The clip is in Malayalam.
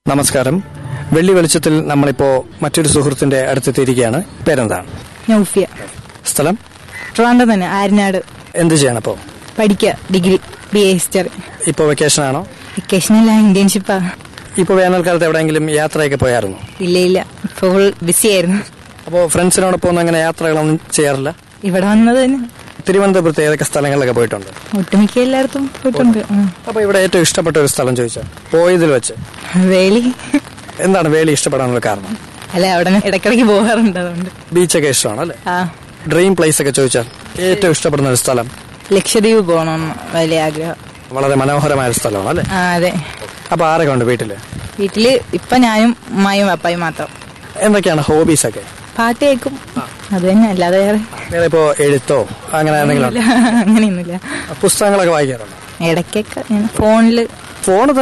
നമസ്കാരം വെള്ളി വെളിച്ചത്തിൽ നമ്മളിപ്പോ മറ്റൊരു സുഹൃത്തിന്റെ അടുത്തെത്തിയിരിക്കുകയാണ് പേരെന്താണ് നൗഫിയ സ്ഥലം ട്രിവാൻഡ്രം തന്നെ ആര്യനാട് എന്ത് ചെയ്യണപ്പോ പഠിക്കുക ഡിഗ്രി ബി എ ഹിസ്റ്ററി ഇപ്പോ വെക്കേഷൻ ആണോ വെക്കേഷനല്ല ഇന്റേൺഷിപ്പാ ഇപ്പോ വേനൽക്കാലത്ത് എവിടെയെങ്കിലും യാത്രയൊക്കെ പോയായിരുന്നു ഇല്ല ഇല്ല ഇപ്പോൾ ഫുൾ ബിസി ആയിരുന്നു അപ്പോ ഫ്രണ്ട്സിനോടൊപ്പം ഒന്നും അങ്ങനെ യാത്രകളൊന്നും ചെയ്യാറില്ല ഇവിടെ വന്നത് തന്നെ തിരുവനന്തപുരത്ത് ഏതൊക്കെ സ്ഥലങ്ങളിലൊക്കെ പോയിട്ടുണ്ട് ഒട്ടുമിക്ക എല്ലായിടത്തും പോയിട്ടുണ്ട് ഉം. അപ്പൊ ഇവിടെ ഏറ്റവും ഇഷ്ടപ്പെട്ട ഒരു സ്ഥലം ചോദിച്ചാൽ പോയതിൽ വെച്ച് വേലി എന്താണ് വേലി ഇഷ്ടപ്പെടാനുള്ള കാരണം അല്ല അവിടെ നിന്ന് ഇടയ്ക്കിടയ്ക്ക് പോകാറുണ്ട് അതുകൊണ്ട് ബീച്ചൊക്കെ ഇഷ്ടമാണ് അല്ലേ ആ ഡ്രീം പ്ലേസ് ഒക്കെ ചോദിച്ചാൽ ഏറ്റവും ഇഷ്ടപ്പെടുന്ന ഒരു സ്ഥലം ലക്ഷദ്വീപ് പോകണമെന്ന് വലിയ ആഗ്രഹം വളരെ മനോഹരമായ ഒരു സ്ഥലമാണ് അല്ലേ ആ അതെ അപ്പൊ ആരൊക്കെ ഉണ്ട് വീട്ടില് വീട്ടില് ഇപ്പൊ ഞാനും ഉമ്മായും അപ്പായും മാത്രം എന്തൊക്കെയാണ് ഹോബീസ് ഒക്കെ പാട്ട് കേൾക്കും അത് തന്നെ അല്ലാതെ വേറെ വേറെ ഇപ്പോ എഴുത്തോ അങ്ങനെ എന്തെങ്കിലും അങ്ങനെയൊന്നുമില്ല പുസ്തകങ്ങളൊക്കെ വായിക്കാറുണ്ട് ഇടയ്ക്കൊക്കെ ഞാൻ ഫോണില് ഫോൺ